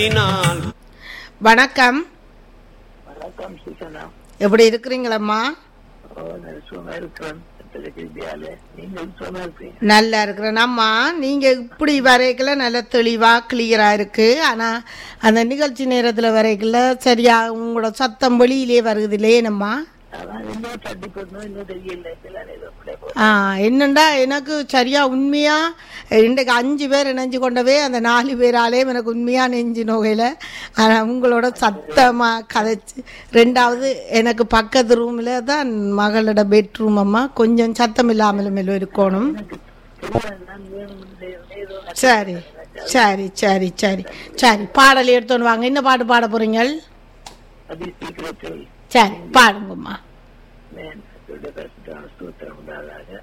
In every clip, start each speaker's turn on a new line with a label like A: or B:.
A: நாள்
B: வணக்கம்
C: வணக்கம் சூசனா
B: எப்படி இருக்கிறீங்களம்மா
C: ஓ நான் சும்மா இருக்கிறேன் வித்யால நீங்கள் சும்மா இருப்பீங்க
B: நல்லா இருக்கிறேன் அம்மா நீங்கள் இப்படி வரைக்கல நல்ல தெளிவாக கிளியராக இருக்குது ஆனால் அந்த நிகழ்ச்சி நேரத்தில் வரைக்கல சரியா உங்களோட சத்தம் வெளியிலே வருது இல்லையேனம்மா
C: அதான் இன்னும் தட்டி போடணும் இன்னும் தெரியல எல்லாரும் ஏதோ அப்படியே போ-
B: ஆ என்னண்டா எனக்கு சரியா உண்மையா இன்றைக்கு அஞ்சு பேர் இணைஞ்சு கொண்டவே அந்த நாலு பேராலே எனக்கு உண்மையா நெஞ்சு நோகையில் ஆனால் உங்களோட சத்தமாக கதைச்சு ரெண்டாவது எனக்கு பக்கத்து ரூமில் தான் மகளோட பெட்ரூம் அம்மா கொஞ்சம் சத்தம் இல்லாமலும் மேலும் இருக்கணும்
C: தெரியாது, நான் வேணும் ஏதோ
B: சரி சரி சரி சரி சரி பாடல் எடுத்துன்னு வாங்க என்ன பாட்டு பாட போறீங்க
C: அதி சீக்கிரத்தில்
B: சரி பாடுங்கம்மா
C: மேன் பரிசுத்தான ஸ்தோத்திரம் உண்டாதாக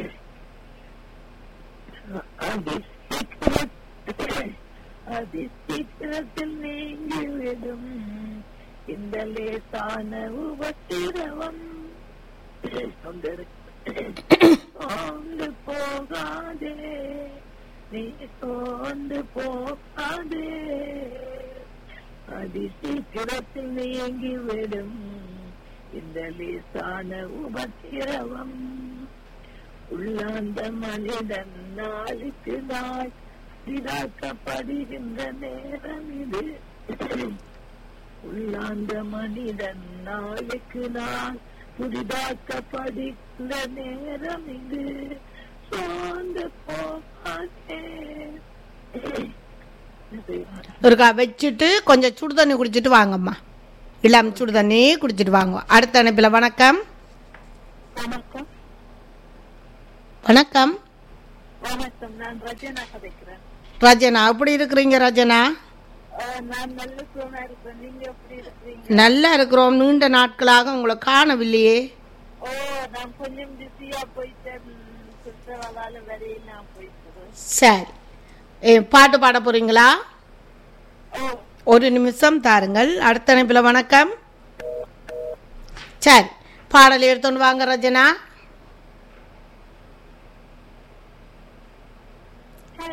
C: அதி சீக்கிரத்தில் அதி சீக்கிரத்தில் நீங்கிவிடும் இந்த லேசான உபத்திரவம் சோர்ந்து போகாதே நீ சோர்ந்து போகாதே அதி சீக்கிரத்தில் நீங்கிவிடும் இந்த லேசான உபத்திரவம் உள்ளாந்த மனிதன் நாளுக்கு நாள் இதாக்கப்படுகின்ற நேரம் இது உள்ளாந்த மனிதன் நாளுக்கு நாள் புதிதாக்கப்படுகின்ற நேரம் இது சோர்ந்து போகாதே
B: ஒருக்கா வச்சுட்டு கொஞ்சம் சுடு தண்ணி குடிச்சிட்டு வாங்கம்மா இளம் சுடு தண்ணி குடிச்சிட்டு வாங்க அடுத்த அனுப்பில் வணக்கம்
C: வணக்கம்
B: வணக்கம்
C: வணக்கம் நான் ரஜனா கதைக்கிறேன்
B: ரஜனா எப்படி இருக்கிறீங்க ரஜனா
C: அஹ் நான் நல்ல சுகமா இருக்கிறேன் நீங்க எப்படி இருக்கிறீங்க
B: நல்லா இருக்கிறோம் நீண்ட நாட்களாக உங்களை காணவில்லையே
C: ஓ நான் கொஞ்சம் பிஸியா போயிட்டேன் சுற்றுலாவால வரையே நான் போயிட்டு
B: சரி ஏ, பாட்டு பாட போறீங்களா
C: ஓ
B: ஒரு நிமிஷம் தாருங்கள் அடுத்த அனுப்பில் வணக்கம் சரி பாடல் எடுத்துன்னு வாங்க ரஜனா